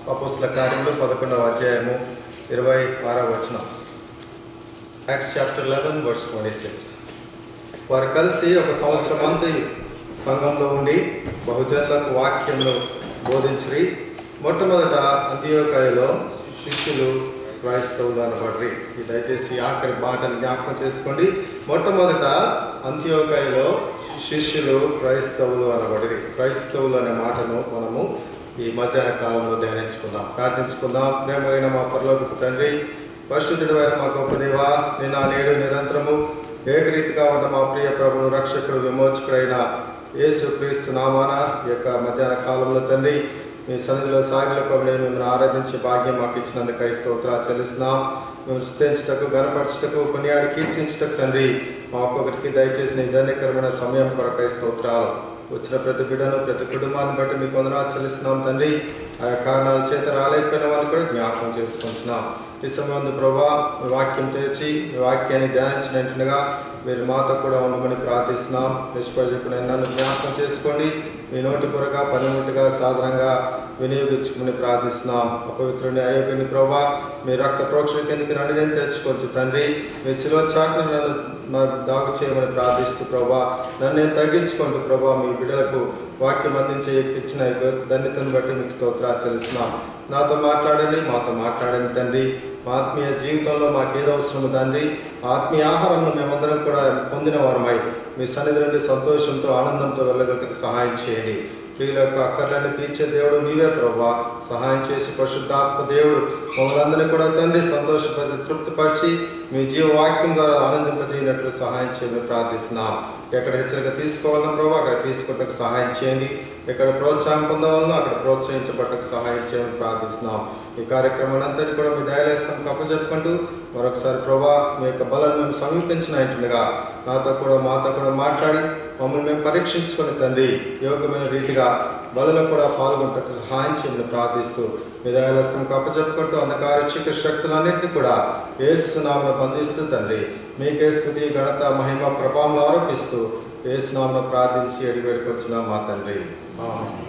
అపోస్తుల కార్యములు పదకొండవ అధ్యాయము ఇరవై ఆరవ వచనం Acts chapter eleven verse twenty six వారు కలిసి ఒక సంవత్సరం మంది సంఘంలో ఉండి బహుజనులకు వాక్యములు బోధించి మొట్టమొదట అంత్యోకాయలో శిష్యులు క్రైస్తవులు అనబడ్రి ఈ దయచేసి ఆఖరి మాటను జ్ఞాపకం చేసుకోండి మొట్టమొదట అంత్యోకాయలో శిష్యులు క్రైస్తవులు అనబడి క్రైస్తవులు అనే మాటను మనము ఈ మధ్యాహ్న కాలంలో ధ్యానించుకుందాం ప్రార్థించుకుందాం ప్రేమైన మా పరలోకపు తండ్రి పరిశుద్ధుడైన మా గొప్ప దేవా నిన్న నేడు నిరంతరము ఏకరీతిగా ఉన్న మా ప్రియ ప్రభుడు రక్షకుడు విమోచకుడైన యేసు క్రీస్తు నామాన ఈ యొక్క మధ్యాహ్న కాలంలో తండ్రి మీ సన్నిధిలో సాగిల పమిడి మిమ్మల్ని ఆరాధించే భాగ్యం మాకు ఇచ్చినందుకు స్తోత్రాలు చెల్లిస్తున్నాం మేము స్థుతించటకు గనపరచటకు కొనియాడి కీర్తించటకు తండ్రి మా ఒక్కొక్కరికి దయచేసి నీ ధన్యకరమైన సమయం కొరకై స్తోత్రాలు వచ్చిన ప్రతి బిడ్డను ప్రతి కుటుంబాన్ని బట్టి మీకు వందనాలు చెల్లిస్తున్నాం తండ్రి ఆ కారణాల చేత రాలేకపోయిన వారిని కూడా జ్ఞాపకం చేసుకుంటున్నాం ఈ సమయంలో ప్రభా మీ వాక్యం తెరిచి మీ వాక్యాన్ని ధ్యానించినట్టుగా మీరు మాతో కూడా ఉండమని ప్రార్థిస్తున్నాం నిష్ప్రజకుడైన నన్ను జ్ఞాపకం చేసుకోండి మీ నోటి పొరగా పనిముట్టుగా సాధారణంగా వినియోగించుకుని ప్రార్థిస్తున్నాం అపవిత్రుని అయోగ్యుని ప్రభా మీ రక్త ప్రోక్షణ కిందకి నన్ను నేను తెచ్చుకోవచ్చు తండ్రి మీ శిలో చాటును నన్ను నాకు దాగు చేయమని ప్రార్థిస్తూ ప్రభా నన్ను నేను తగ్గించుకుంటూ ప్రభా మీ బిడ్డలకు వాక్యం అందించే ఇచ్చిన ధన్యతను బట్టి మీకు స్తోత్రాలు చెల్లిస్తున్నాం నాతో మాట్లాడండి మాతో మాట్లాడండి తండ్రి మా ఆత్మీయ జీవితంలో మాకు ఏదో అవసరము తండ్రి ఆత్మీయ ఆహారంను మేమందరం కూడా పొందిన వారమై మీ సన్నిధి నుండి సంతోషంతో ఆనందంతో వెళ్ళగలిగితే సహాయం చేయండి ప్రియుల యొక్క అక్కర్లన్నీ తీర్చే దేవుడు నీవే ప్రభా సహాయం చేసి పరిశుద్ధాత్మ దేవుడు మమ్మల్ని అందరినీ కూడా తండ్రి సంతోషపడి తృప్తిపరిచి మీ జీవవాక్యం ద్వారా ఆనందింపజేయనట్లు సహాయం చేయమని ప్రార్థిస్తున్నాం ఎక్కడ హెచ్చరిక తీసుకోవాలన్నా ప్రభావ అక్కడ తీసుకోవడానికి సహాయం చేయండి ఎక్కడ ప్రోత్సాహం పొందవాలన్నా అక్కడ ప్రోత్సహించబట్టకు సహాయం చేయమని ప్రార్థిస్తున్నాం ఈ కార్యక్రమాన్ని అంతటి కూడా మీ దయలేస్తాం కప్పచెప్పుకుంటూ మరొకసారి ప్రభా మీ యొక్క బలను మేము సమీపించిన ఇంటుండగా నాతో కూడా మాతో కూడా మాట్లాడి మమ్మల్ని మేము పరీక్షించుకొని తండ్రి యోగ్యమైన రీతిగా బలలో కూడా పాల్గొంటకు సహాయం చేయమని ప్రార్థిస్తూ మీ దయలేస్తాం కప్పచెప్పుకుంటూ అంధకార చీకటి శక్తులన్నింటినీ కూడా ఏసునామను బంధిస్తూ తండ్రి మీకే స్థుతి ఘనత మహిమ ప్రభావం ఆరోపిస్తూ ఏసునామను ప్రార్థించి అడిగేడికి వచ్చిన మా తండ్రి ఆమేన్.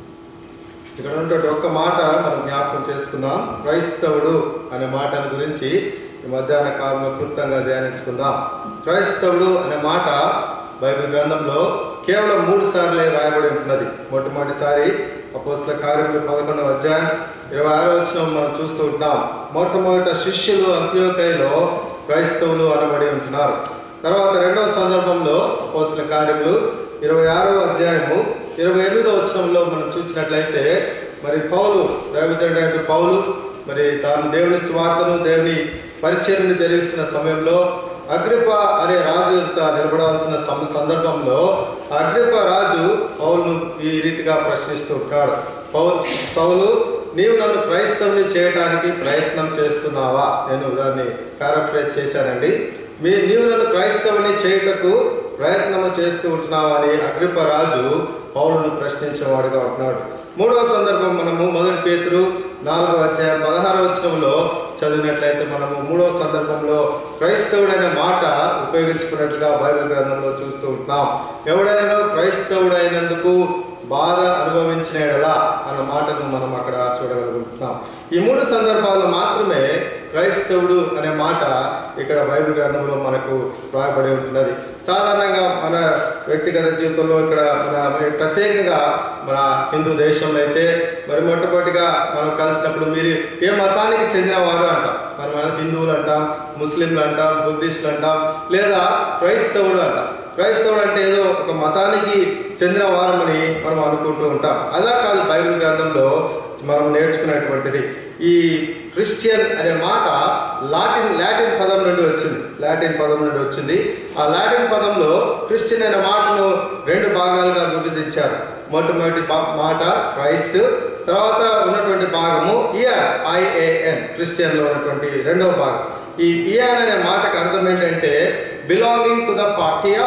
ఇక్కడ ఉన్నటువంటి ఒక్క మాట మనం జ్ఞాపకం చేసుకుందాం క్రైస్తవుడు అనే మాటను గురించి ఈ మధ్యాహ్న కాలంలో క్లుప్తంగా ధ్యానించుకుందాం క్రైస్తవుడు అనే మాట బైబిల్ గ్రంథంలో కేవలం మూడు సార్లే రాయబడి ఉంటున్నది మొట్టమొదటిసారి అపోస్తుల కార్యములు పదకొండవ అధ్యాయం ఇరవై ఆరో వచ్చిన మనం చూస్తూ ఉంటాం మొట్టమొదట శిష్యులు అంత్యోకైలో క్రైస్తవులు అనబడి ఉంటున్నారు తర్వాత రెండవ సందర్భంలో అపోస్తుల కార్యములు ఇరవై ఆరో అధ్యాయము ఇరవై ఎనిమిదో వచనంలో మనం చూసినట్లయితే మరి పౌలు దైవజనుడైన పౌలు మరి తాను దేవుని స్వార్థను దేవుని పరిచయం జరిగిస్తున్న సమయంలో అగ్రిప అనే రాజు యొక్క నిలబడాల్సిన సం- సందర్భంలో అగ్రిప రాజు పౌలును ఈ రీతిగా ప్రశ్నిస్తూ ఉంటాడు పౌలు సౌలు నీవు నన్ను క్రైస్తవుని చేయడానికి ప్రయత్నం చేస్తున్నావా నేను దాన్ని పారాఫ్రేజ్ చేశానండి మీ నీవు నన్ను క్రైస్తవుని చేయుటకు ప్రయత్నము చేస్తూ ఉంటున్నావా అని అగ్రిప రాజు పౌలును ప్రశ్నించేవాడుగా ఉంటున్నాడు మూడవ సందర్భం మనము మొదటి పేతురు నాలుగవ అధ్యాయం పదహారవ వచనంలో చదివినట్లయితే మనము మూడవ సందర్భంలో క్రైస్తవుడైన మాట ఉపయోగించుకున్నట్లుగా బైబిల్ గ్రంథంలో చూస్తూ ఉంటున్నాం ఎవడైనా క్రైస్తవుడైనందుకు బాధ అనుభవించిన ఎడలా అన్న మాటను మనం అక్కడ చూడగలుగుతున్నాం ఈ మూడు సందర్భాలు మాత్రమే క్రైస్తవుడు అనే మాట ఇక్కడ బైబిల్ గ్రంథంలో మనకు రాయబడి ఉంటున్నది సాధారణంగా మన వ్యక్తిగత జీవితంలో ఇక్కడ మన మరి ప్రత్యేకంగా మన హిందూ దేశంలో అయితే మరి మొట్టమొదటిగా మనం కలిసినప్పుడు మీరు ఏ మతానికి చెందిన వారు అంటాం మనం హిందువులు అంటాం ముస్లింలు అంటాం బుద్ధిస్టులు అంటాం లేదా క్రైస్తవుడు అంటాం క్రైస్తవుడు అంటే ఏదో ఒక మతానికి చెందిన వారమని మనం అనుకుంటూ ఉంటాం అలా కాదు బైబిల్ గ్రంథంలో మనం నేర్చుకునేటువంటిది ఈ క్రిస్టియన్ అనే మాట లాటిన్ లాటిన్ పదం నుండి వచ్చింది లాటిన్ పదం నుండి వచ్చింది ఆ లాటిన్ పదంలో క్రిస్టియన్ అనే మాటను రెండు భాగాలుగా విభజించారు మొట్టమొదటి పా- మాట క్రైస్ట్ తర్వాత ఉన్నటువంటి భాగము ఇయర్ ఐఏఎన్ క్రిస్టియన్లో ఉన్నటువంటి రెండవ భాగం ఈ ఇయర్ అనే మాటకు అర్థం ఏంటంటే belonging to the party of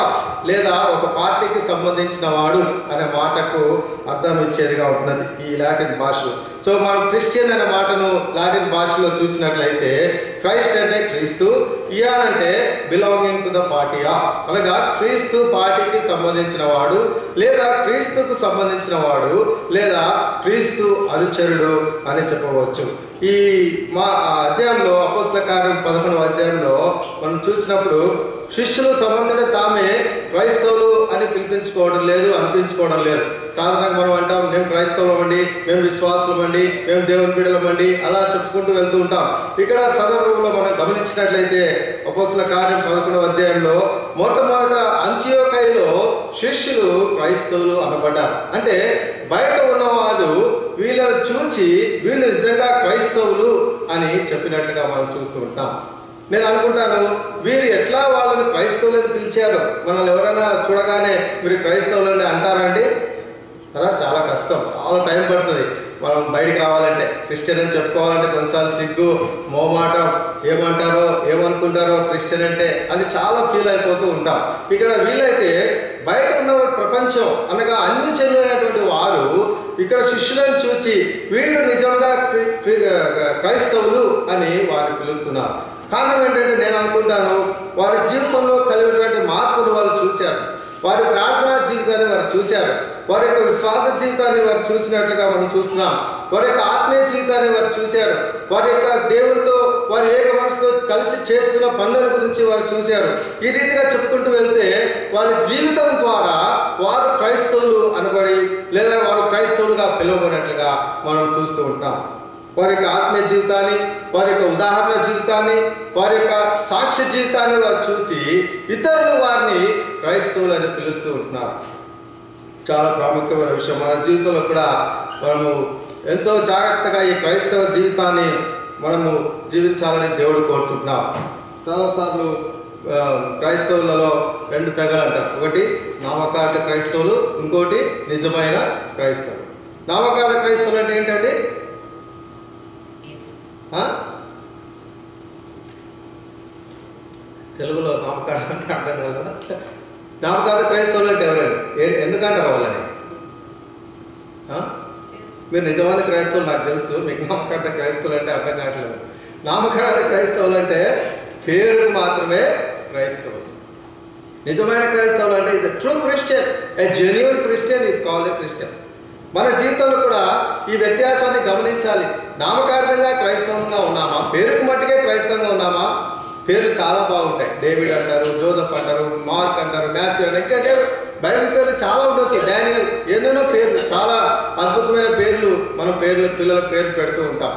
లేదా ఒక పార్టీకి సంబంధించిన వాడు అనే మాటకు అర్థం ఇచ్చేదిగా ఉంటున్నది ఈ లాటిన్ భాషలో సో మనం క్రిస్టియన్ అనే మాటను లాటిన్ భాషలో చూసినట్లయితే క్రైస్ట్ అంటే క్రీస్తు ఇయాన్ అంటే belonging to the party of అనగా క్రీస్తు పార్టీకి సంబంధించిన వాడు లేదా క్రీస్తుకు సంబంధించిన వాడు లేదా క్రీస్తు అనుచరుడు అని చెప్పవచ్చు ఈ మా అధ్యాయంలో అపోస్ల కార్యం పదకొండవ అధ్యాయంలో మనం చూసినప్పుడు శిష్యులు తమంతట తామే క్రైస్తవులు అని పిలిపించుకోవడం లేదు అనిపించుకోవడం లేదు సాధారణంగా మనం అంటాం మేము క్రైస్తవులం అండి మేము విశ్వాసులం అండి మేము దేవుని బిడ్డలం అండి అలా చెప్పుకుంటూ వెళ్తూ ఉంటాం ఇక్కడ సందర్భంలో మనం గమనించినట్లయితే అపోస్తుల కార్యం పదకొండవ అధ్యాయంలో మొట్టమొదట అంత్యోకైలో శిష్యులు క్రైస్తవులు అనబడ్డారు అంటే బయట ఉన్నవారు వీళ్ళని చూచి వీళ్ళు నిజంగా క్రైస్తవులు అని చెప్పినట్లుగా మనం చూస్తూ ఉంటాం నేను అనుకుంటాను వీరు ఎట్లా వాళ్ళని క్రైస్తవులని పిలిచారు మనల్ని ఎవరైనా చూడగానే మీరు క్రైస్తవులని అంటారండి కదా చాలా కష్టం చాలా టైం పడుతుంది మనం బయటికి రావాలంటే క్రిస్టియన్ అని చెప్పుకోవాలంటే కొన్నిసార్లు సిగ్గు మోమాటం ఏమంటారో ఏమనుకుంటారో క్రిస్టియన్ అంటే అని చాలా ఫీల్ అయిపోతూ ఉంటాం ఇక్కడ వీళ్ళైతే బయట ఉన్న ప్రపంచం అనగా అన్ని చెందినటువంటి వారు ఇక్కడ శిష్యులను చూచి వీరు నిజంగా క్రి- క్రి- క్రైస్తవులు అని వారిని పిలుస్తున్నారు కారణం ఏంటంటే నేను అనుకుంటాను వారి జీవితంలో కలిగినటువంటి మార్పును వారు చూచారు వారి ప్రార్థనా జీవితాన్ని వారు చూచారు వారి యొక్క విశ్వాస జీవితాన్ని వారు చూసినట్లుగా మనం చూస్తున్నాం వారి యొక్క ఆత్మీయ జీవితాన్ని వారు చూశారు వారి యొక్క దేవునితో వారి ఏక మనసుతో కలిసి చేస్తున్న పనుల గురించి వారు చూశారు ఈ రీతిగా చెప్పుకుంటూ వెళ్తే వారి జీవితం ద్వారా వారు క్రైస్తవులు అనబడి లేదా వారు క్రైస్తవులుగా పిలువబడినట్లుగా మనం చూస్తూ ఉంటాం వారి యొక్క ఆత్మీయ జీవితాన్ని వారి యొక్క ఉదాహరణ జీవితాన్ని వారి యొక్క సాక్ష్య జీవితాన్ని వారు చూసి ఇతరులు వారిని క్రైస్తవులు అని పిలుస్తూ ఉంటున్నారు చాలా ప్రాముఖ్యమైన విషయం మన జీవితంలో కూడా మనము ఎంతో జాగ్రత్తగా ఈ క్రైస్తవ జీవితాన్ని మనము జీవించాలని దేవుడు కోరుకుంటున్నాం చాలాసార్లు ఆ, క్రైస్తవులలో రెండు తెగలు అంటారు ఒకటి నామకార్థ క్రైస్తవులు ఇంకోటి నిజమైన క్రైస్తవులు నామకార్థ క్రైస్తవులు అంటే ఏంటండి ఆ? తెలుగులో నామకార్థం అంటే అర్థం కాదు కదా నామకార్థ క్రైస్తవులు అంటే ఎవరండి ఏ- ఎందుకంటారు వాళ్ళని ఆ? మీరు నిజమైన క్రైస్తవులు నాకు తెలుసు మీకు నామకార్థ క్రైస్తవులు అంటే అర్థం కావట్లేదు నామకార్థ క్రైస్తవులు అంటే పేరుకు మాత్రమే క్రైస్తవులు నిజమైన క్రైస్తవులు అంటే is true Christian a genuine Christian is called a Christian మన జీవితంలో కూడా ఈ వ్యత్యాసాన్ని గమనించాలి నామకార్థంగా క్రైస్తవంగా ఉన్నామా పేరుకు మట్టుకే క్రైస్తవంగా ఉన్నామా పేర్లు చాలా బాగుంటాయి డేవిడ్ అంటారు జోసఫ్ అంటారు మార్క్ అంటారు మాథ్యూ అంటారు ఇంకా ఇంకా బైబిల్ పేర్లు చాలా ఉండొచ్చు డానియల్ ఎన్నెన్నో పేర్లు చాలా అద్భుతమైన పేర్లు మన పేర్లు పిల్లల పేరు పెడుతూ ఉంటాం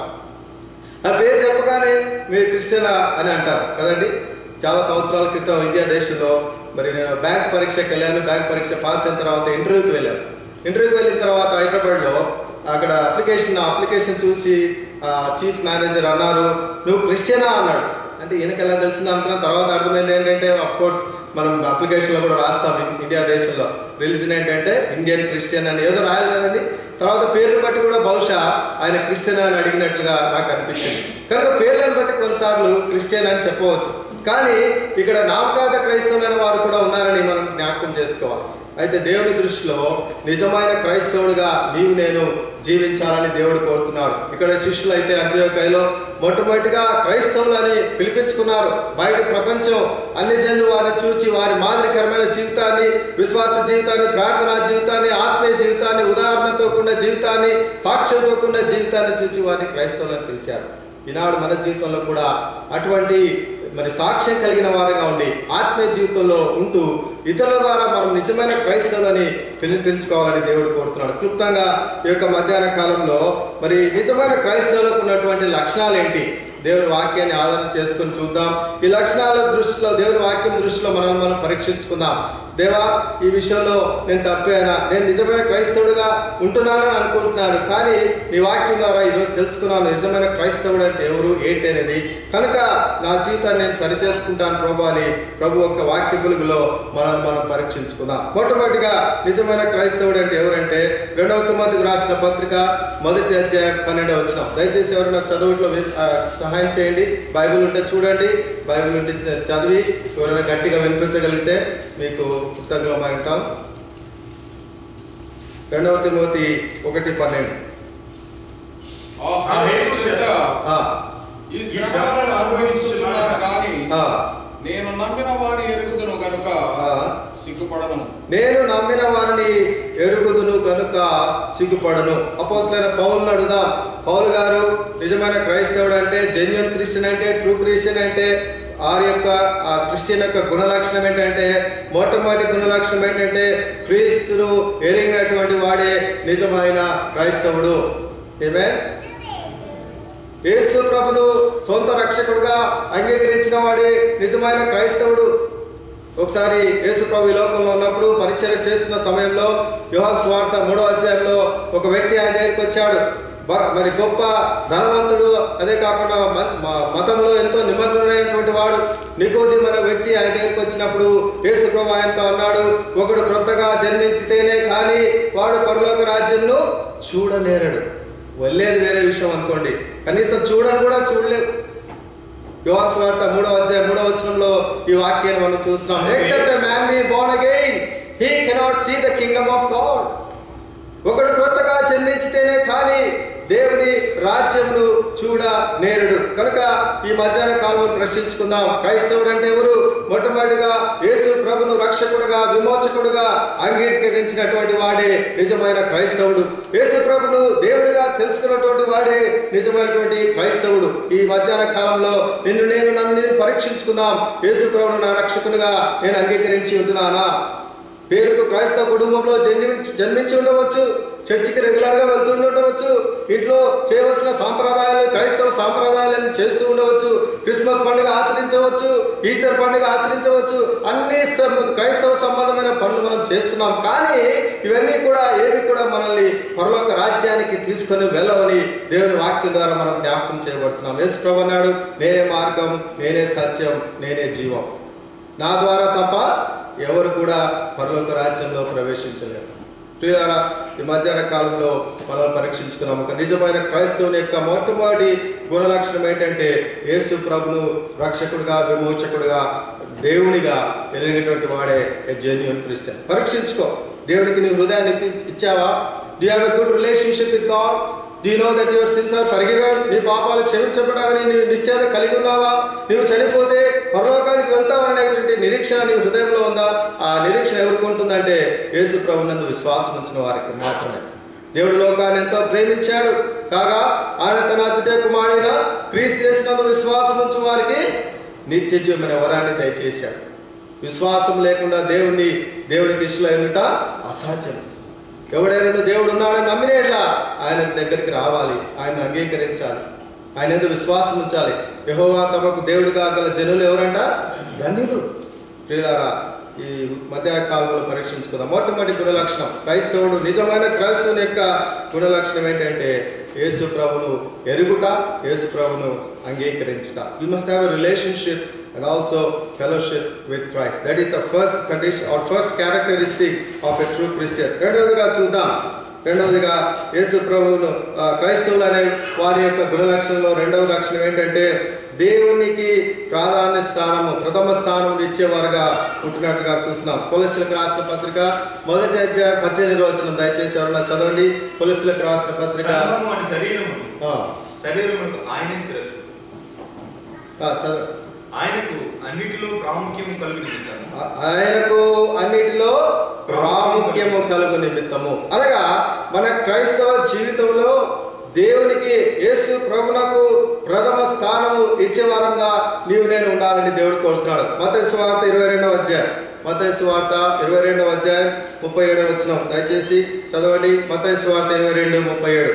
ఆ పేరు చెప్పగానే మీరు క్రిస్టియనా అని అంటారు కదండి చాలా సంవత్సరాల క్రితం ఇండియా దేశంలో మరి నేను బ్యాంక్ పరీక్షకి వెళ్ళాను బ్యాంక్ పరీక్ష పాస్ అయిన తర్వాత ఇంటర్వ్యూకి వెళ్ళాను ఇంటర్వ్యూకి వెళ్ళిన తర్వాత హైదరాబాద్లో అక్కడ అప్లికేషన్ అప్లికేషన్ చూసి చీఫ్ మేనేజర్ అన్నారు నువ్వు క్రిస్టియనా అన్నాడు అంటే ఈయనకి ఎలా తెలిసింది అనుకున్న తర్వాత అర్థమైంది ఏంటంటే అఫ్ కోర్స్ మనం అప్లికేషన్లో కూడా రాస్తాం ఇన్- ఇండియా దేశంలో రిలీజన్ ఏంటంటే ఇండియన్ క్రిస్టియన్ అని ఏదో రాయాలి కదండి తర్వాత పేర్లు బట్టి కూడా బహుశా ఆయన క్రిస్టియన్ అని అడిగినట్లుగా నాకు అనిపించింది కనుక పేర్లను బట్టి కొన్నిసార్లు క్రిస్టియన్ అని చెప్పవచ్చు కానీ ఇక్కడ నామకాద క్రైస్తవులైన వారు కూడా ఉన్నారని మనం జ్ఞాపకం చేసుకోవాలి అయితే దేవుని దృష్టిలో నిజమైన క్రైస్తవుడిగా నీవు నేను జీవించాలని దేవుడు కోరుతున్నాడు ఇక్కడ శిష్యులు అయితే అంత్యోకయలో మొట్టమొదటిగా క్రైస్తవులని పిలిపించుకున్నారు బయట ప్రపంచం అన్ని జనులు వారిని చూచి వారి మాదిరికరమైన జీవితాన్ని విశ్వాస జీవితాన్ని ప్రార్థనా జీవితాన్ని ఆత్మీయ జీవితాన్ని ఉదాహరణతో కూడిన జీవితాన్ని సాక్ష్యంతో కూడిన జీవితాన్ని చూచి వారిని క్రైస్తవులని పిలిచారు ఈనాడు మన జీవితంలో కూడా అటువంటి మరి సాక్ష్యం కలిగిన వారుగా ఉండి ఆత్మీయ జీవితంలో ఉంటూ ఇతరుల ద్వారా మనం నిజమైన క్రైస్తవులని పిలిపించుకోవాలని దేవుడు కోరుతున్నాడు క్లుప్తంగా ఈ యొక్క మధ్యాహ్న కాలంలో మరి నిజమైన క్రైస్తవులకు ఉన్నటువంటి లక్షణాలు ఏంటి దేవుని వాక్యాన్ని ఆధారం చేసుకొని చూద్దాం ఈ లక్షణాల దృష్టిలో దేవుని వాక్యం దృష్టిలో మనం మనం పరీక్షించుకుందాం దేవా ఈ విషయంలో నేను తప్పేనా నేను నిజమైన క్రైస్తవుడిగా ఉంటున్నానని అనుకుంటున్నాను కానీ నీ వాక్యం ద్వారా ఈరోజు తెలుసుకున్నాను నిజమైన క్రైస్తవుడు అంటే ఎవరు ఏంటి అనేది కనుక నా జీవితాన్ని నేను సరి చేసుకుంటాను ప్రభు అని ప్రభు యొక్క వాక్య వెలుగులో మనం మనం పరీక్షించుకుందాం మొట్టమొదటిగా నిజమైన క్రైస్తవుడు అంటే ఎవరంటే రెండవ తొమ్మిదికి రాసిన పత్రిక మొదటి అధ్యాయం పన్నెండవ వచ్చిన దయచేసి ఎవరైనా చదువుట్లో వి- ఆ, సహాయం చేయండి బైబిల్ ఉంటే చూడండి బైబిల్ ఉంటే చ- చదివి ఎవరైనా గట్టిగా వినిపించగలిగితే మీకు కృతజ్ఞమై ఉంటాం రెండవ తిమోతి ఒకటి పన్నెండు ఆ హేతు చేత ఆ, ఈ శ్రమలను అనుభవించుచున్నాను కానీ ఆ, నేను నమ్మిన వారి ఎరుగుదును కనుక ఆ. సిగ్గుపడను నేను నమ్మిన వారిని ఎరుగుదును కనుక సిగ్గుపడను అపోసలైన పౌలను అడుగుదాం పౌలు గారు నిజమైన క్రైస్తవుడు అంటే జెన్యున్ క్రిస్టియన్ అంటే ట్రూ క్రిస్టియన్ అంటే వారి యొక్క ఆ క్రిస్టియన్ యొక్క గుణలక్షణం ఏంటంటే మొట్టమొదటి గుణలక్షణం ఏంటంటే క్రీస్తును ఎరిగినటువంటి వాడే నిజమైన క్రైస్తవుడు ఏమే యేసు ప్రభును సొంత రక్షకుడుగా అంగీకరించిన వాడే నిజమైన క్రైస్తవుడు ఒకసారి యేసు ప్రభు ఈ లోకంలో ఉన్నప్పుడు పరిచయం చేస్తున్న సమయంలో యోహాన్ స్వార్థ మూడో అధ్యాయంలో ఒక వ్యక్తి ఆయన దగ్గరికి వచ్చాడు బ- మరి గొప్ప ధనవంతుడు అదే కాకుండా మ- మ- మతంలో ఎంతో నిమగ్నుడైనటువంటి వాడు నికోది మన వ్యక్తి ఆయన దగ్గరికి వచ్చినప్పుడు యేసు ప్రభు ఆయనతో అన్నాడు ఒకడు క్రొత్తగా జన్మించితేనే కానీ వాడు పరలోక రాజ్యంను చూడనేరడు వెళ్ళేది వేరే విషయం అనుకోండి కనీసం చూడని కూడా చూడలేవు యోహాన్ స్వార్థ మూడో అధ్యాయం మూడో వచనంలో ఈ వాక్యాన్ని మనం చూస్తున్నాం except man be born again he cannot see the kingdom of God ఒకడు క్రొత్తగా జన్మించితేనే కానీ దేవుని రాజ్యమును చూడ నేరుడు కనుక ఈ మధ్యాహ్న కాలం ప్రశ్నించుకుందాం క్రైస్తవుడు అంటే ఎవరు మొట్టమొదటిగా యేసు ప్రభును రక్షకుడుగా విమోచకుడుగా అంగీకరించినటువంటి వాడే నిజమైన క్రైస్తవుడు యేసు ప్రభును దేవుడిగా తెలుసుకున్నటువంటి వాడే నిజమైనటువంటి క్రైస్తవుడు ఈ మధ్యాహ్న కాలంలో నిన్ను నేను నన్ను నేను పరీక్షించుకుందాం యేసు ప్రభును నా రక్షకునిగా నేను అంగీకరించి ఉంటున్నానా పేరుకు క్రైస్తవ కుటుంబంలో జన్మి జన్మించి ఉండవచ్చు చర్చికి రెగ్యులర్గా వెళ్తూ ఉండవచ్చు ఇంట్లో చేయవలసిన సాంప్రదాయాలు క్రైస్తవ సాంప్రదాయాలను చేస్తూ ఉండవచ్చు క్రిస్మస్ పండుగ ఆచరించవచ్చు ఈస్టర్ పండుగ ఆచరించవచ్చు అన్ని సం- క్రైస్తవ సంబంధమైన పనులు మనం చేస్తున్నాం కానీ ఇవన్నీ కూడా ఏవి కూడా మనల్ని పరలోక రాజ్యానికి తీసుకొని వెళ్ళవని దేవుని వాక్యం ద్వారా మనం జ్ఞాపకం చేయబడుతున్నాం యేసు ప్రభు అన్నాడు నేనే మార్గం నేనే సత్యం నేనే జీవం నా ద్వారా తప్ప ఎవరు కూడా పరలోక రాజ్యంలో ప్రవేశించలేరు ప్రియులారా ఈ మధ్యాహ్న కాలంలో మనం పరీక్షించుకున్నాం ఒక నిజమైన క్రైస్తవుని యొక్క మొట్టమొదటి గుణలక్షణం ఏంటంటే యేసు ప్రభును రక్షకుడుగా విమోచకుడుగా దేవునిగా ఎరిగినటువంటి వాడే జెన్యున్ క్రిస్టియన్ పరీక్షించుకో దేవునికి నీ హృదయాన్ని ఇప్పి- ఇచ్చావా do have a good relationship with God do know that your sins are forgiven నీ పాపాలు క్షమించబడాలని నీ నిశ్చయత కలిగి ఉన్నావా నీవు చనిపోతే పరలోకానికి వెళ్తావనేటువంటి నిరీక్షణ నీ హృదయంలో ఉందా ఆ నిరీక్షణ ఎవరికి ఉంటుందంటే యేసు ప్రభునందు విశ్వాసం ఉంచిన వారికి మాత్రమే దేవుడు లోకాన్ని ఎంతో ప్రేమించాడు కాగా ఆయన తన అతిథే కుమారుడైన క్రీస్తు చేసినందు విశ్వాసం ఉంచిన వారికి నిత్య జీవమైన వరాన్ని దయచేశాడు విశ్వాసం లేకుండా దేవుణ్ణి దేవునికి ఇష్టమైనట అసాధ్యం ఎవడైనా దేవుడు ఉన్నాడని నమ్మినేట్లా ఆయన దగ్గరికి రావాలి ఆయన అంగీకరించాలి ఆయన ఎందుకు విశ్వాసం ఉంచాలి యెహోవా తమకు దేవుడుగా గల జనులు ఎవరంట ధన్యులు ప్రియులారా ఈ మధ్యాహ్న కాలంలో పరీక్షించుకుందాం మొట్టమొదటి గుణలక్షణం క్రైస్తవుడు నిజమైన క్రైస్తవుని యొక్క గుణలక్షణం ఏంటంటే యేసు ప్రభును ఎరుగుట యేసు ప్రభును అంగీకరించుట you must have a relationship and also fellowship with Christ that is the first condition or first characteristic of a true Christian రెండవదిగా చూద్దాం రెండవదిగా యేసు ప్రభువును ఆ, క్రైస్తవులు అనే వారి యొక్క గుణలక్షణంలో రెండవ లక్షణం ఏంటంటే దేవునికి ప్రాధాన్య స్థానము ప్రథమ స్థానం ఇచ్చేవారుగా పుట్టినట్టుగా చూస్తున్నాం పోలీసులకు రాసిన పత్రిక మొదటి అధ్యాయం పద్దెనిమిది వచ్చిన దయచేసి ఎవరన్నా చదవండి పోలీసులకు రాసిన పత్రిక సర్వము అని శరీరము ఆ, శరీరమునకు ఆయనే శిరస్సు ఆ, చదవ ఆయనకు అన్నిటిలో ప్రాముఖ్యము కలిగిస్తాను ఆ- ఆయనకు అన్నిటిలో ప్రాముఖ్యము కలుగు నిమిత్తము అనగా మన క్రైస్తవ జీవితంలో దేవునికి యేసు ప్రభునకు ప్రథమ స్థానము ఇచ్చే వారంగా నీవు నేను ఉండాలని దేవుడు కోరుతున్నాడు మత సువార్త ఇరవై రెండవ అధ్యాయం మత సువార్త ఇరవై రెండవ అధ్యాయం ముప్పై ఏడవ వచ్చిన దయచేసి చదవండి మత సువార్త ఇరవై రెండు ముప్పై ఏడు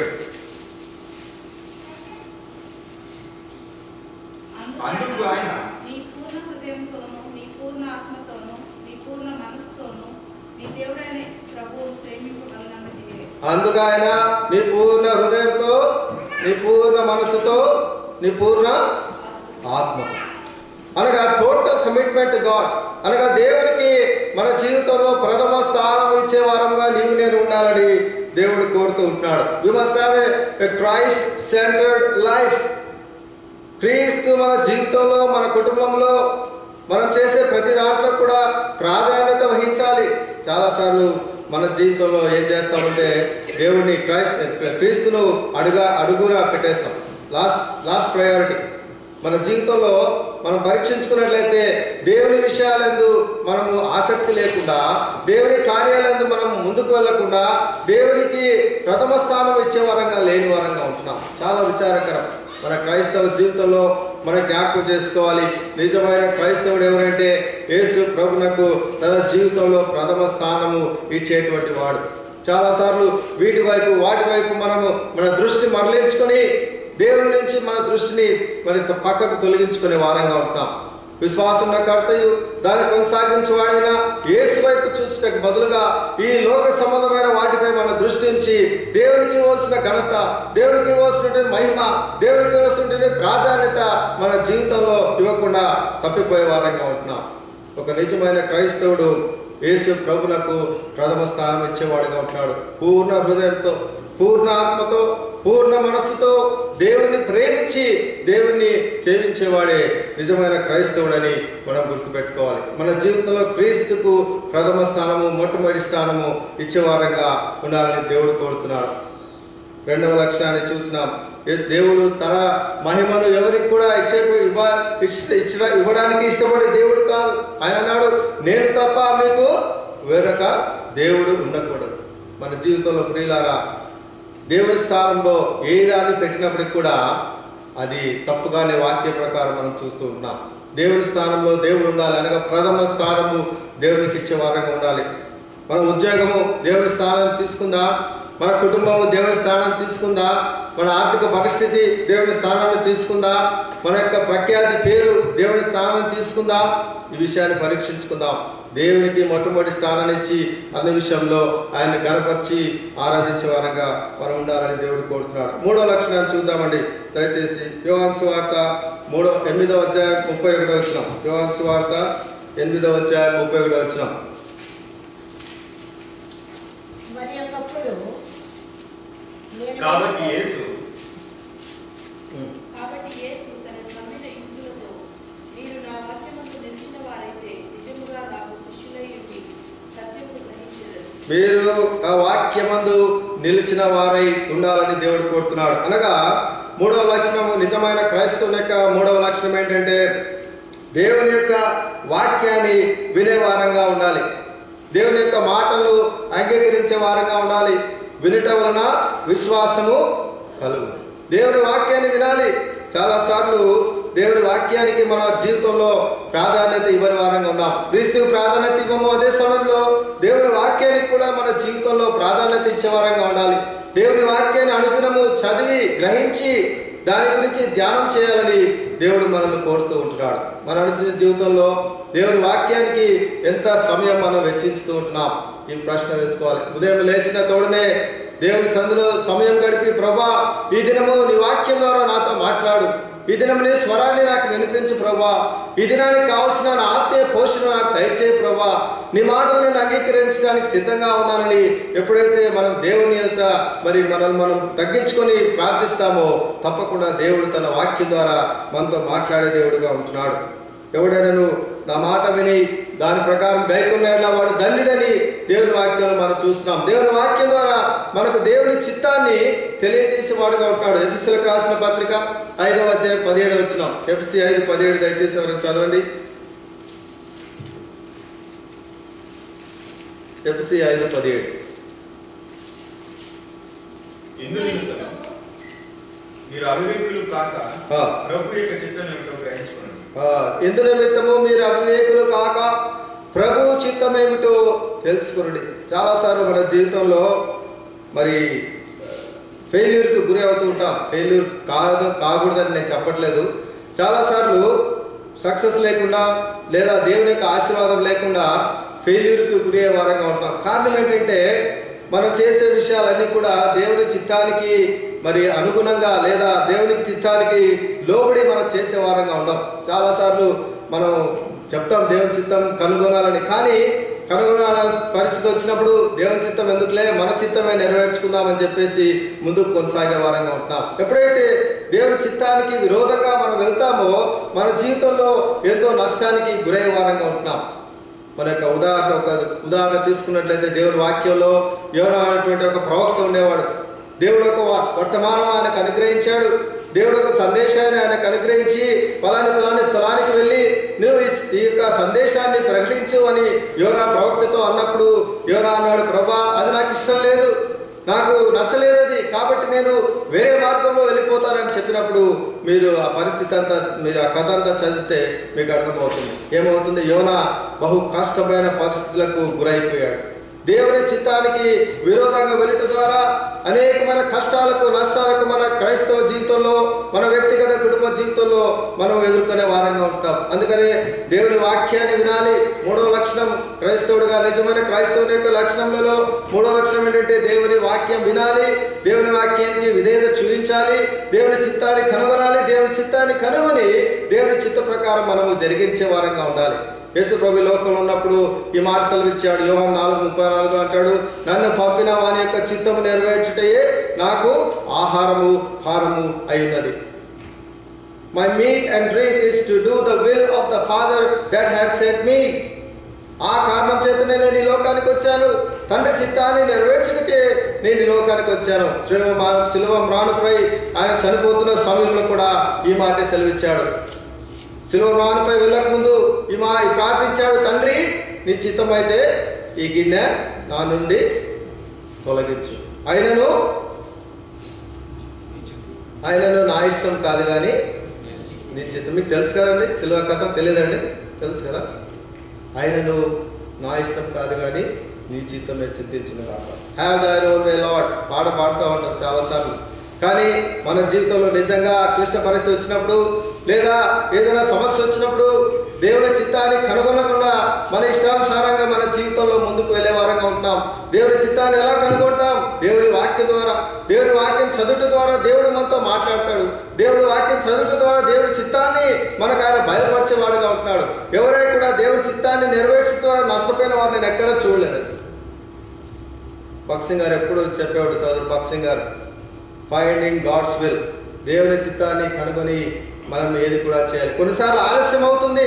అందుకు ఆయన నీ పూర్ణ హృదయంతోనూ నీ పూర్ణ ఆత్మతోనూ నీ పూర్ణ మనసుతోనూ నీ దేవుడైన ప్రభువు ప్రేమింపగలనన్నది అందుకు ఆయన నీ పూర్ణ హృదయంతో నీ పూర్ణ మనసుతో నీ పూర్ణ ఆత్మ అనగా టోటల్ కమిట్మెంట్ గాడ్ అనగా దేవునికి మన జీవితంలో ప్రథమ స్థానం ఇచ్చే వారంగా నీవు నేను ఉండాలని దేవుడు కోరుతూ ఉంటున్నాడు we must have a Christ centred life క్రీస్తు మన జీవితంలో మన కుటుంబంలో మనం చేసే ప్రతి దాంట్లో కూడా ప్రాధాన్యత వహించాలి చాలాసార్లు మన జీవితంలో ఏం చేస్తామంటే దేవుడిని క్రైస్త క్రీస్తును అడుగా అడుగురా పెట్టేస్తాం లాస్ట్ లాస్ట్ ప్రయారిటీ మన జీవితంలో మనం పరీక్షించుకున్నట్లయితే దేవుని విషయాలందు మనము ఆసక్తి లేకుండా దేవుని కార్యాలందు మనం ముందుకు వెళ్ళకుండా దేవునికి ప్రథమ స్థానం ఇచ్చే వరంగా లేని వరంగా ఉంటున్నాం చాలా విచారకరం మన క్రైస్తవ జీవితంలో మనం జ్ఞాపకం చేసుకోవాలి నిజమైన క్రైస్తవుడు ఎవరంటే యేసు ప్రభునకు తన జీవితంలో ప్రథమ స్థానము ఇచ్చేటువంటి వాడు చాలాసార్లు వీటి వైపు వాటి వైపు మనము మన దృష్టి మరలించుకొని దేవుని నుంచి మన దృష్టిని మరింత పక్కకు తొలగించుకునే వారంగా ఉంటాం విశ్వాసం కర్తయు దాన్ని కొనసాగించేవాడైన యేసు వైపు చూచుటకు బదులుగా ఈ లోక సంబంధమైన వాటిపై మన దృష్టి ఉంచి దేవునికి ఇవ్వాల్సిన ఘనత దేవునికి ఇవ్వాల్సినటువంటి మహిమ దేవునికి ఇవ్వాల్సినటువంటి ప్రాధాన్యత మన జీవితంలో ఇవ్వకుండా తప్పిపోయే వారంగా ఉంటున్నాం ఒక నిజమైన క్రైస్తవుడు యేసు ప్రభునకు ప్రథమ స్థానం ఇచ్చేవాడుగా ఉంటున్నాడు పూర్ణ హృదయంతో పూర్ణ ఆత్మతో పూర్ణ మనస్సుతో దేవుణ్ణి ప్రేమించి దేవుణ్ణి సేవించేవాడే నిజమైన క్రైస్తవుడని మనం గుర్తుపెట్టుకోవాలి మన జీవితంలో క్రీస్తుకు ప్రథమ స్థానము మొట్టమొదటి స్థానము ఇచ్చేవారంగా ఉండాలని దేవుడు కోరుతున్నాడు రెండవ లక్షణాన్ని చూసినాం ఏ- దేవుడు తన మహిమను ఎవరికి కూడా ఇచ్చే ఇవ్వ ఇష్ట ఇచ్చిన ఇవ్వడానికి ఇష్టపడే దేవుడు కాదు ఆయన అన్నాడు నేను తప్ప మీకు వేరొక దేవుడు ఉండకూడదు మన జీవితంలో ప్రియులారా దేవుని స్థానంలో ఏ రాని పెట్టినప్పటికి కూడా అది తప్పుగానే వాక్య ప్రకారం మనం చూస్తూ ఉంటున్నాం దేవుని స్థానంలో దేవుడు ఉండాలి అనగా ప్రథమ స్థానము దేవునికి ఇచ్చే వారంగా ఉండాలి మన ఉద్యోగము దేవుని స్థానం తీసుకుందా మన కుటుంబము దేవుని స్థానం తీసుకుందా మన ఆర్థిక పరిస్థితి దేవుని స్థానాన్ని తీసుకుందా మన యొక్క ప్రఖ్యాతి పేరు దేవుని స్థానం తీసుకుందా ఈ విషయాన్ని పరీక్షించుకుందాం దేవునికి మొట్టమొదటి స్థానాన్ని ఇచ్చి అన్ని విషయంలో ఆయన్ని గనపరిచి ఆరాధించే వారంగా మనం ఉండాలని దేవుడు కోరుతున్నాడు మూడో లక్షణాన్ని చూద్దామండి దయచేసి యోహాన్స్ వార్త మూడో ఎనిమిదో అధ్యాయం ముప్పై ఒకటో వచ్చినాం యోహాన్స్ వార్త ఎనిమిదో అధ్యాయం ముప్పై ఒకటో వచ్చినాం మరి ఒకప్పుడు నేను కాబట్టి యేసు కాబట్టి యేసు తన నమ్మిన యూదులతో మీరు నా వాక్యమందు నిలిచిన వారైతే నిజముగా నాకు శిష్యులై ఉండి సత్యము గ్రహించెదరు మీరు ఆ వాక్యమందు నిలిచిన వారై ఉండాలని దేవుడు కోరుతున్నాడు అనగా మూడవ లక్షణం నిజమైన క్రైస్తవుల యొక్క మూడవ లక్షణం ఏంటంటే దేవుని యొక్క వాక్యాన్ని వినే వారంగా ఉండాలి దేవుని యొక్క మాటలు అంగీకరించే వారంగా ఉండాలి వినుట వలన విశ్వాసము కలుగు దేవుని వాక్యాన్ని వినాలి చాలాసార్లు దేవుని వాక్యానికి మన జీవితంలో ప్రాధాన్యత ఇవ్వని వారంగా ఉన్నాం క్రీస్తుకు ప్రాధాన్యత ఇవ్వము అదే సమయంలో దేవుని వాక్యానికి కూడా మన జీవితంలో ప్రాధాన్యత ఇచ్చే వారంగా ఉండాలి దేవుని వాక్యాన్ని అనుదినము చదివి గ్రహించి దాని గురించి ధ్యానం చేయాలని దేవుడు మనల్ని కోరుతూ ఉంటున్నాడు మన అనుదిన జీవితంలో దేవుని వాక్యానికి ఎంత సమయం మనం వెచ్చిస్తూ ఉంటున్నాం ఈ ప్రశ్న వేసుకోవాలి ఉదయం లేచిన తోడనే దేవుని సందులో సమయం గడిపి ప్రభా ఈ దినము నీ వాక్యం ద్వారా నాతో మాట్లాడు ఈ దినం నీ స్వరాన్ని నాకు వినిపించు ప్రభా ఈ దినానికి కావాల్సిన నా ఆత్మీయ పోషణ నాకు దయచేయి ప్రభా నీ మాటలు నేను అంగీకరించడానికి సిద్ధంగా ఉన్నానని ఎప్పుడైతే మనం దేవుని యొక్క మరి మనల్ని మనం తగ్గించుకొని ప్రార్థిస్తామో తప్పకుండా దేవుడు తన వాక్యం ద్వారా మనతో మాట్లాడే దేవుడుగా ఉంటున్నాడు ఎవడైనాను నా మాట విని దాని ప్రకారం గైకున్న వాడు దండిడని దేవుని వాక్యంలో మనం చూస్తున్నాం దేవుని వాక్యం ద్వారా మనకు దేవుని చిత్తాన్ని తెలియజేసే వాడుగా ఉంటాడు ఎఫ్సీలకు రాసిన పత్రిక ఐదవ అధ్యాయం పదిహేడు వచ్చినాం ఎఫ్సి ఐదు పదిహేడు దయచేసి ఎవరైనా చదవండి ఎఫ్సి ఐదు పదిహేడు ఇందు నిమిత్తం మీరు అవివేకులు కాక ఆ. ప్రభు యొక్క చిత్తం ఏమిటో గ్రహించుకోండి ఆ, ఎందు నిమిత్తము మీరు అవివేకులు కాక ప్రభు చిత్తం ఏమిటో తెలుసుకునండి చాలాసార్లు మన జీవితంలో మరి ఫెయిల్యూర్కి గురి అవుతూ ఉంటాం ఫెయిల్యూర్ కాదు కాకూడదని నేను చెప్పట్లేదు చాలాసార్లు సక్సెస్ లేకుండా లేదా దేవుని యొక్క ఆశీర్వాదం లేకుండా ఫెయిల్యూర్కి గురి అయ్యే వారంగా ఉంటాం కారణం ఏంటంటే మనం చేసే విషయాలన్నీ కూడా దేవుని చిత్తానికి మరి అనుగుణంగా లేదా దేవునికి చిత్తానికి లోబడి మనం చేసే వారంగా ఉండం చాలాసార్లు మనం చెప్తాం దేవుని చిత్తం కనుగొనాలని కానీ కనుగొనాలని పరిస్థితి వచ్చినప్పుడు దేవుని చిత్తం ఎందుకులే మన చిత్తమే నెరవేర్చుకుందామని చెప్పేసి ముందుకు కొనసాగే వారంగా ఉంటున్నాం ఎప్పుడైతే దేవుని చిత్తానికి విరోధంగా మనం వెళ్తామో మన జీవితంలో ఎంతో నష్టానికి గురయ్యే వారంగా ఉంటున్నాం మన యొక్క ఉదాహరణ ఒక ఉదాహరణ తీసుకున్నట్లయితే దేవుని వాక్యంలో యోనా అనేటువంటి ఒక ప్రవక్త ఉండేవాడు దేవుడు ఒక వ- వర్తమానం ఆయనకు అనుగ్రహించాడు దేవుడు ఒక సందేశాన్ని ఆయనకు అనుగ్రహించి పలాని పలాని స్థలానికి వెళ్ళి నువ్వు ఈ- ఈ యొక్క సందేశాన్ని ప్రకటించు అని యోనా ప్రవక్తతో అన్నప్పుడు యోనా అన్నాడు ప్రభా అది నాకు ఇష్టం లేదు నాకు నచ్చలేదు అది కాబట్టి నేను వేరే మార్గంలో వెళ్ళిపోతానని చెప్పినప్పుడు మీరు ఆ పరిస్థితి అంతా మీరు ఆ కథ అంతా చదివితే మీకు అర్థమవుతుంది ఏమవుతుంది యోనా బహు కష్టమైన పరిస్థితులకు గురైపోయాడు దేవుని చిత్తానికి విరోధంగా వెళ్ళటం ద్వారా అనేకమైన కష్టాలకు నష్టాలకు మన క్రైస్తవ జీవితంలో మన వ్యక్తిగత కుటుంబ జీవితంలో మనం ఎదుర్కొనే వారంగా ఉంటాం అందుకని దేవుని వాక్యాన్ని వినాలి మూడో లక్షణం క్రైస్తవుడిగా నిజమైన క్రైస్తవుని యొక్క లక్షణంలో మూడో లక్షణం ఏంటంటే దేవుని వాక్యం వినాలి దేవుని వాక్యానికి విధేయత చూపించాలి దేవుని చిత్తాన్ని కనుగొనాలి దేవుని చిత్తాన్ని కనుగొని దేవుని చిత్త ప్రకారం మనము జరిగించే వారంగా ఉండాలి యేసు ప్రభు లోకంలో ఉన్నప్పుడు ఈ మాట సెలవిచ్చాడు యోహన్ నాలుగు ముప్పై నాలుగు అంటాడు నన్ను పంపిన వాని యొక్క చిత్తము నెరవేర్చుటయే నాకు ఆహారము పానము అయినది my meat and drink is to do the will of the father that had set me ఆ కారణం చేతనే నేను ఈ లోకానికి వచ్చాను తండ్రి చిత్తాన్ని నెరవేర్చడానికి నేను ఈ లోకానికి వచ్చాను శ్రీరామ శిలువం రానుపై ఆయన చనిపోతున్న సమయంలో కూడా ఈ మాటే సెలవిచ్చాడు శిలువమానపై వెళ్ళక ముందు ఈ మా ఈ ప్రార్థించాడు తండ్రి నీ చిత్తమైతే ఈ గిన్నె నా నుండి తొలగించు అయినను ఆయనను నా ఇష్టం కాదు కానీ నీ చిత్తం మీకు తెలుసు కదండి సిల్వ కథ తెలియదండి తెలుసు కదా ఆయనను నా ఇష్టం కాదు కానీ నీ చిత్తమే సిద్ధించిన కాక have thine own way Lord పాట పాడుతూ ఉంటాం చాలాసార్లు కానీ మన జీవితంలో నిజంగా క్లిష్ట పరిస్థితి వచ్చినప్పుడు లేదా ఏదైనా సమస్య వచ్చినప్పుడు దేవుని చిత్తాన్ని కనుగొనకుండా మన ఇష్టానుసారంగా మన జీవితంలో ముందుకు వెళ్ళే వారంగా ఉంటాం దేవుని చిత్తాన్ని ఎలా కనుగొంటాం దేవుని వాక్యం ద్వారా దేవుని వాక్యం చదువుట ద్వారా దేవుడు మనతో మాట్లాడతాడు దేవుడి వాక్యం చదువుట ద్వారా దేవుడి చిత్తాన్ని మనకు ఆయన బయలుపరిచేవాడుగా ఉంటున్నాడు ఎవరైనా కూడా దేవుని చిత్తాన్ని నెరవేర్చడం ద్వారా నష్టపోయిన వారిని నేను ఎక్కడా చూడలేదు పక్సింగ్ గారు ఎప్పుడు చెప్పేవాడు సోదరు పక్సింగ్ గారు ఫైండింగ్ గాడ్స్ విల్ దేవుని చిత్తాన్ని కనుగొని మనం ఏది కూడా చేయాలి కొన్నిసార్లు ఆలస్యం అవుతుంది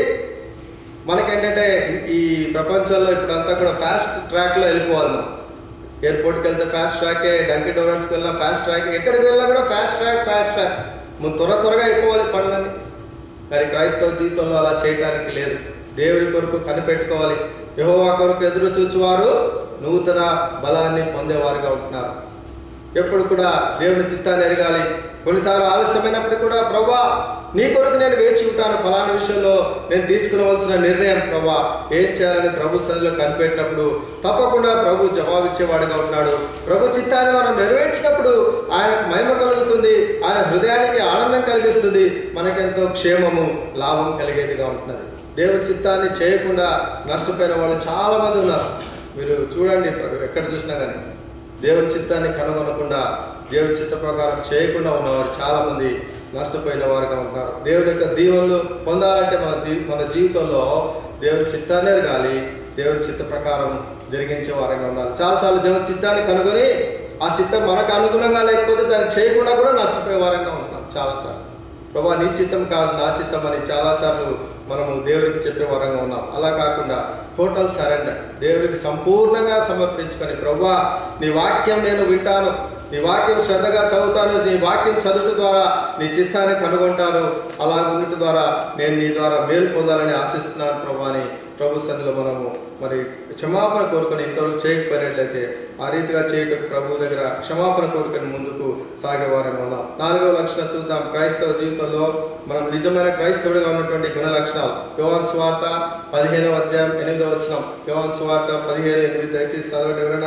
మనకేంటంటే ఈ ప్రపంచంలో ఇప్పుడంతా కూడా ఫాస్ట్ ట్రాక్లో వెళ్ళిపోవాలి మనం ఎయిర్పోర్ట్కి వెళ్తే ఫాస్ట్ ట్రాకే డంకి డోనట్స్కి వెళ్ళినా ఫాస్ట్ ట్రాక్ ఎక్కడికి వెళ్ళినా కూడా ఫాస్ట్ ట్రాక్ ఫాస్ట్ ట్రాక్ ముందు త్వర త్వరగా అయిపోవాలి పనులన్నీ కానీ క్రైస్తవ జీవితంలో అలా చేయడానికి లేదు దేవుడి కొరకు కనిపెట్టుకోవాలి యెహోవా కొరకు ఎదురు చూచువారు నూతన బలాన్ని పొందేవారుగా ఉంటున్నారు ఎప్పుడు కూడా దేవుని చిత్తాన్ని ఎరగాలి కొన్నిసార్లు ఆలస్యమైనప్పుడు కూడా ప్రభా నీ కొరకు నేను వేచి ఉంటాను ఫలానా విషయంలో నేను తీసుకునవలసిన నిర్ణయం ప్రభా ఏం చేయాలని ప్రభు సన్నిధిలో కనిపెట్టినప్పుడు తప్పకుండా ప్రభు జవాబిచ్చేవాడుగా ఉన్నాడు ప్రభు చిత్తాన్ని మనం నెరవేర్చినప్పుడు ఆయనకు మహిమ కలుగుతుంది ఆయన హృదయానికి ఆనందం కలిగిస్తుంది మనకెంతో క్షేమము లాభం కలిగేదిగా ఉంటున్నది దేవుని చిత్తాన్ని చేయకుండా నష్టపోయిన వాళ్ళు చాలా మంది ఉన్నారు మీరు చూడండి ఎక్కడ చూసినా కానీ దేవుని చిత్తాన్ని కనుగొనకుండా దేవుని చిత్త ప్రకారం చేయకుండా ఉన్నవారు చాలా మంది నష్టపోయిన వారుగా ఉన్నారు దేవుని యొక్క దీవెనలు పొందాలంటే మన దీ మన జీవితంలో దేవుని చిత్తాన్ని ఎరగాలి దేవుని చిత్త ప్రకారం జరిగించే వారంగా ఉండాలి చాలాసార్లు దేవుని చిత్తాన్ని కనుగొని ఆ చిత్తం మనకు అనుగుణంగా లేకపోతే దాన్ని చేయకుండా కూడా నష్టపోయే వారంగా ఉంటున్నాం చాలాసార్లు ప్రభా నీ చిత్తం కాదు నా చిత్తం అని చాలాసార్లు మనము దేవునికి చెప్పే వరంగా ఉన్నాం అలా కాకుండా టోటల్ సరెండర్ దేవునికి సంపూర్ణంగా సమర్పించుకొని ప్రభా నీ వాక్యం నేను వింటాను నీ వాక్యం శ్రద్ధగా చదువుతాను నీ వాక్యం చదువుట ద్వారా నీ చిత్తాన్ని కనుగొంటాను అలా ఉండటం ద్వారా నేను నీ ద్వారా మేలు పొందాలని ఆశిస్తున్నాను ప్రభా అని ప్రభు సన్నిలో మనము మరి క్షమాపణ కోరుకొని ఇంతవరకు చేయకపోయినట్లయితే ఆ రీతిగా చేయటం ప్రభు దగ్గర క్షమాపణ కోరుకొని ముందుకు సాగే వారంగా ఉన్నాం నాలుగవ లక్షణం చూద్దాం క్రైస్తవ జీవితంలో మనం నిజమైన క్రైస్తవుడిగా ఉన్నటువంటి గుణ లక్షణాలు యోహాన్ స్వార్త పదిహేనవ అధ్యాయం ఎనిమిదవ వచనం యోహాన్ స్వార్త పదిహేను ఎనిమిది దయచేసి చదవండి ఎవరైనా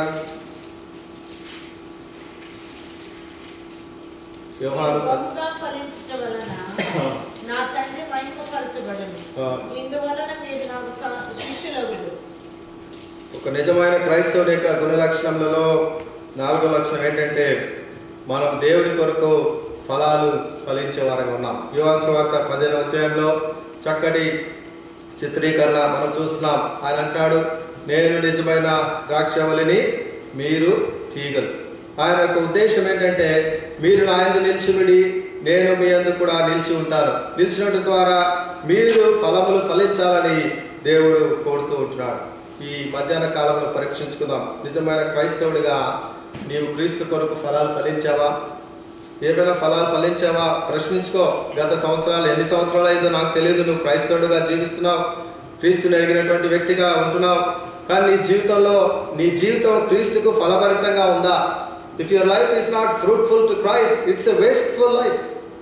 యోహాను ప- బహుగా ఫలించట వలన నా తండ్రి మహిమపరచబడను ఆ, ఇందువలన మీరు నాకు స- శిష్యులగుదు ఒక నిజమైన క్రైస్తవుని యొక్క గుణ లక్షణములలో నాలుగో లక్షణం ఏంటంటే మనం దేవుని కొరకు ఫలాలు ఫలించే వారంగా ఉన్నాం యువన్ సువార్త పదిహేను అధ్యాయంలో చక్కటి చిత్రీకరణ మనం చూస్తున్నాం ఆయన అంటాడు నేను నిజమైన ద్రాక్షవల్లిని మీరు తీగలు ఆయన యొక్క ఉద్దేశం ఏంటంటే మీరు నా యందు నిలిచివిడి నేను మీ అందు కూడా నిలిచి ఉంటాను నిలిచినట్టు ద్వారా మీరు ఫలములు ఫలించాలని దేవుడు కోరుతూ ఉంటున్నాడు ఈ మధ్యాహ్న కాలంలో పరీక్షించుకుందాం నిజమైన క్రైస్తవుడిగా నీవు క్రీస్తు కొరకు ఫలాలు ఫలించావా ఏదైనా ఫలాలు ఫలించావా ప్రశ్నించుకో గత సంవత్సరాలు ఎన్ని సంవత్సరాలు అయిందో నాకు తెలియదు నువ్వు క్రైస్తవుడిగా జీవిస్తున్నావు క్రీస్తుని ఎరిగినటువంటి వ్యక్తిగా ఉంటున్నావు కానీ నీ జీవితంలో నీ జీవితం క్రీస్తుకు ఫలభరితంగా ఉందా if your life is not fruitful to Christ it's a wasteful life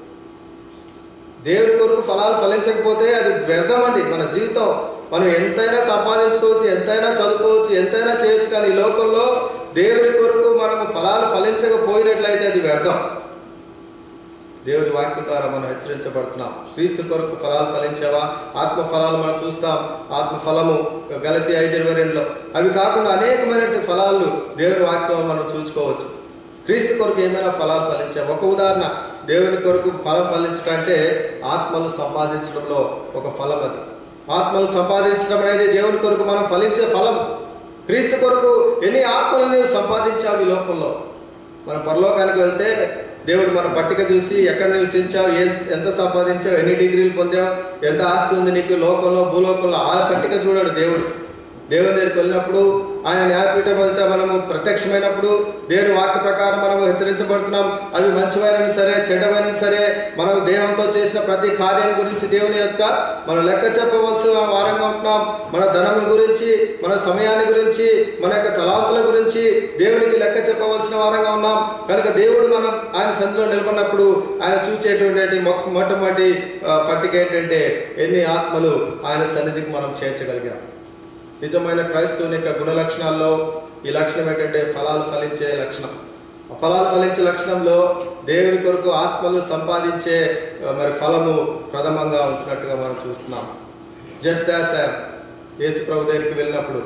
దేవుని కొరకు ఫలాలు ఫలించకపోతే అది వ్యర్థం అండి మన జీవితం మనం ఎంతైనా సంపాదించుకోవచ్చు ఎంతైనా చదువుకోవచ్చు ఎంతైనా చేయొచ్చు కానీ ఈ లోకంలో దేవుని కొరకు మనం ఫలాలు ఫలించకపోయినట్లయితే అది వ్యర్థం దేవుని వాక్యం ద్వారా మనం హెచ్చరించబడుతున్నాం క్రీస్తు కొరకు ఫలాలు ఫలించావా ఆత్మ ఫలాలు మనం చూస్తాం ఆత్మ ఫలము గలతి ఐదు ఇరవై రెండులో అవి కాకుండా అనేకమైనటువంటి ఫలాలు దేవుని వాక్యం మనం చూసుకోవచ్చు క్రీస్తు కొరకు ఏమైనా ఫలాలు ఫలించావా ఒక ఉదాహరణ దేవుని కొరకు ఫలం ఫలించడం అంటే ఆత్మలు సంపాదించడంలో ఒక ఫలం అది ఆత్మలు సంపాదించడం అనేది దేవుని కొరకు మనం ఫలించే ఫలం క్రీస్తు కొరకు ఎన్ని ఆత్మలు నీవు సంపాదించావు ఈ లోకంలో మనం పరలోకానికి వెళ్తే దేవుడు మన పట్టిక చూసి ఎక్కడ నివసించావు ఏం ఎంత సంపాదించావు ఎన్ని డిగ్రీలు పొందావు ఎంత ఆస్తి ఉంది నీకు లోకంలో భూలోకంలో ఆ పట్టిక చూడాడు దేవుడు దేవుని దగ్గరికి వెళ్ళినప్పుడు ఆయన న్యాయపీఠం వెళ్తే మనము ప్రత్యక్షమైనప్పుడు దేవుని వాక్య ప్రకారం మనము హెచ్చరించబడుతున్నాం అవి మంచివైనవి సరే చెడ్డవైనవి సరే మనం దేహంతో చేసిన ప్రతి కార్యం గురించి దేవుని యొక్క మనం లెక్క చెప్పవలసిన వారంగా ఉంటున్నాం మన ధనం గురించి మన సమయాన్ని గురించి మన యొక్క తలాంతుల గురించి దేవునికి లెక్క చెప్పవలసిన వారంగా ఉన్నాం కనుక దేవుడు మనం ఆయన సంధిలో నిలబడినప్పుడు ఆయన చూసేటువంటి మొక్క మొట్టమొదటి ఆ, పట్టిక ఏంటంటే ఎన్ని ఆత్మలు ఆయన సన్నిధికి మనం చేర్చగలిగాం నిజమైన క్రైస్తవుని యొక్క గుణ లక్షణాల్లో ఈ లక్షణం ఏంటంటే ఫలాలు ఫలించే లక్షణం ఆ ఫలాలు ఫలించే లక్షణంలో దేవుని కొరకు ఆత్మలు సంపాదించే ఆ, మరి ఫలము ప్రథమంగా ఉంటున్నట్టుగా మనం చూస్తున్నాం జస్ట్ యాజ్ యేసు ప్రభు దగ్గరికి వెళ్ళినప్పుడు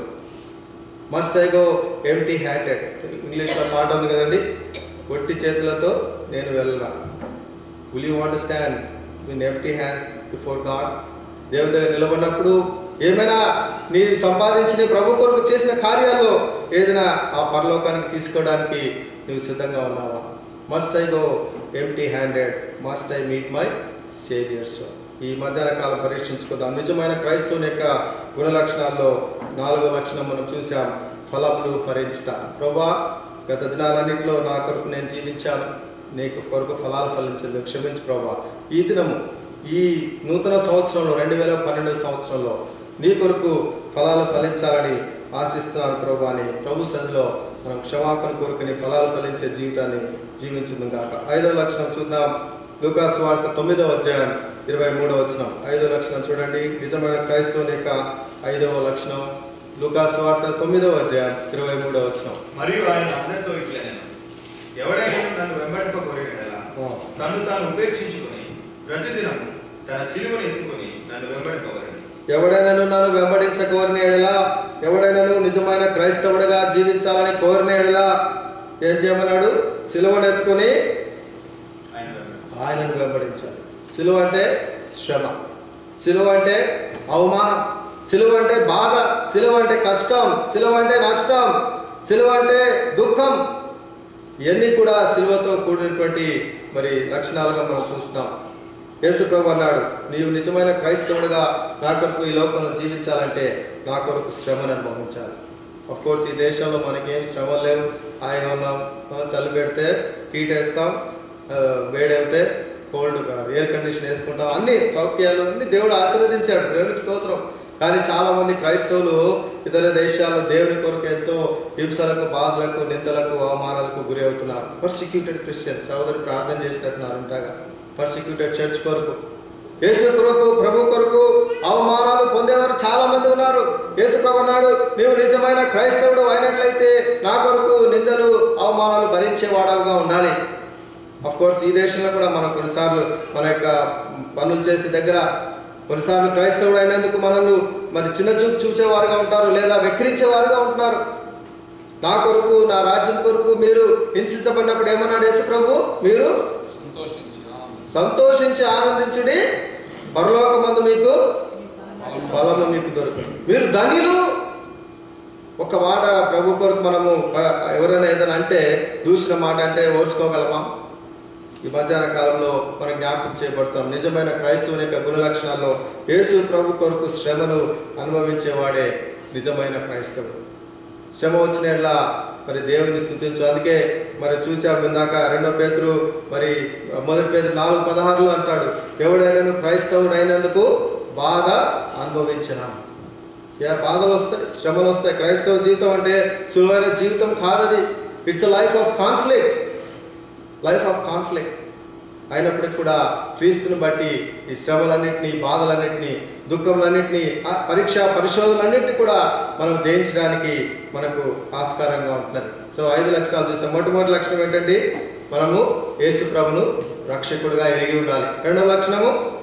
must I go empty handed ఇంగ్లీష్లో పాట ఉంది కదండి ఒట్టి చేతులతో నేను వెళ్ళరా will you want stand with empty hands before God దేవుని దగ్గర నిలబడినప్పుడు ఏమైనా నీ సంపాదించిన ప్రభు కొరకు చేసిన కార్యాల్లో ఏదైనా ఆ పరలోకానికి తీసుకోవడానికి నువ్వు సిద్ధంగా ఉన్నావా must I go empty handed must I meet my saviours ఈ మధ్యాహ్న కాలం పరీక్షించుకుందాం నిజమైన క్రైస్తవుని యొక్క గుణ లక్షణాల్లో నాలుగో లక్షణం మనం చూసాం ఫలములు ఫరించుట ప్రభా గత దినాలన్నింటిలో నా కొరకు నేను జీవించాను నీకు కొరకు ఫలాలు ఫలించలేదు క్షమించు ప్రభా ఈ దినము ఈ నూతన సంవత్సరంలో రెండు వేల పన్నెండు సంవత్సరంలో నీ కొరకు ఫలాలు ఫలించాలని ఆశిస్తున్నాను ప్రభు అని ప్రభు సన్నిధిలో మనం క్షమాపణ కోరుకుని ఫలాలు ఫలించే జీవితాన్ని జీవించుదాం కాక ఐదో లక్షణం చూద్దాం లూకాస్ వార్త తొమ్మిదవ అధ్యాయం ఇరవై మూడవ వచనం ఐదో లక్షణం చూడండి నిజమైన క్రైస్తవుని యొక్క ఐదవ లక్షణం లూకాస్ వార్త తొమ్మిదవ అధ్యాయం ఇరవై మూడవ వచనం మరియు ఆయన అందరితో ఇట్లా నేను ఎవడైనా నన్ను వెంబడింపబోయేలా తను తాను ఉపేక్షించుకుని ప్రతిదినం తన సిలువను ఎత్తుకుని నన్ను వెంబడింపబడి ఎవడైనాను నన్ను వెంబడించ కోరిన ఎడలా ఎవడైనాను నిజమైన క్రైస్తవుడిగా జీవించాలని కోరిన ఎడలా ఏం చేయమన్నాడు సిలువను ఎత్తుకొని ఆయన వెంబడి ఆయనను వెంబడించాలి సిలువ అంటే శ్రమ సిలువ అంటే అవమానం సిలువ అంటే బాధ సిలువ అంటే కష్టం సిలువ అంటే నష్టం సిలువ అంటే దుఃఖం ఇవన్నీ కూడా సిలువతో కూడినటువంటి మరి లక్షణాలుగా మనం చూస్తున్నాం యేసు ప్రభు అన్నాడు నీవు నిజమైన క్రైస్తవుడిగా నా కొరకు ఈ లోకంలో జీవించాలంటే నా కొరకు శ్రమను అనుభవించాలి అఫ్ కోర్స్ ఈ దేశంలో మనకేం శ్రమలు లేవు ఆయన ఉన్నాం ఆ, చలి పెడితే హీట్ వేస్తాం ఆ, వేడైతే కోల్డ్ ఎయిర్ కండిషన్ వేసుకుంటాం అన్ని సౌఖ్యాలు అన్ని దేవుడు ఆశీర్వదించాడు దేవునికి స్తోత్రం కానీ చాలా మంది క్రైస్తవులు ఇతర దేశాల్లో దేవుని కొరకు ఎంతో హింసలకు బాధలకు నిందలకు అవమానాలకు గురి అవుతున్నారు పర్సిక్యూటెడ్ క్రిస్టియన్స్ సోదరు ప్రార్థన చేసినట్టున్నారు ఇంతగా పర్సిక్యూటెడ్ చర్చ్ కొరకు యేసు కొరకు ప్రభు కొరకు అవమానాలు పొందేవారు చాలా మంది ఉన్నారు యేసు ప్రభు అన్నాడు నీవు నిజమైన క్రైస్తవుడు అయినట్లయితే నా కొరకు నిందలు అవమానాలు భరించేవాడవుగా ఉండాలి అఫ్ కోర్స్ ఈ దేశంలో కూడా మనం కొన్నిసార్లు మన యొక్క పనులు చేసే దగ్గర కొన్నిసార్లు క్రైస్తవుడు అయినందుకు మనల్ని మరి చిన్న చూపు చూచేవారుగా ఉంటారు లేదా వెక్కిరించేవారుగా ఉంటున్నారు నా కొరకు నా రాజ్యం కొరకు మీరు హింసించబడినప్పుడు ఏమన్నాడు యేసు ప్రభు మీరు సంతోషించి ఆనందించు. సంతోషించి ఆనందించుడి పరలోకమందు మీకు ఫలము మీకు దొరుకుతుంది మీరు ధనిలు ఒక మాట ప్రభు కొరకు మనము ప- ఎవరైనా ఏదైనా అంటే దూషణ మాట అంటే ఓర్చుకోగలమా ఈ మధ్యాహ్న కాలంలో మనం జ్ఞాపకం చేయబడతాం నిజమైన క్రైస్తవుని యొక్క గుణ లక్షణాల్లో యేసు ప్రభు కొరకు శ్రమను అనుభవించేవాడే నిజమైన క్రైస్తవుడు శ్రమ వచ్చిన ఎడ్ల మరి దేవుని స్థుతించు అందుకే మరి చూసాం ఇందాక రెండో పేతురు మరి మొదటి పేతురు నాలుగు పదహారులు అంటాడు ఎవడైనా క్రైస్తవుడు అయినందుకు బాధ అనుభవించిన యా బాధలు వస్తాయి శ్రమలు వస్తాయి క్రైస్తవ జీవితం అంటే సులువైన జీవితం కాదది it's a life of conflict life of conflict అయినప్పటికీ కూడా క్రీస్తుని బట్టి ఈ శ్రమలన్నింటినీ బాధలన్నింటినీ దుఃఖములన్నింటినీ ఆ పరీక్ష పరిశోధనలన్నింటినీ కూడా మనం జయించడానికి మనకు ఆస్కారంగా ఉంటుంది సో ఐదు లక్షణాలు చూసాం మొట్టమొదటి లక్షణం ఏంటంటే మనము యేసు ప్రభును రక్షకుడుగా ఎరిగి ఉండాలి రెండో లక్షణము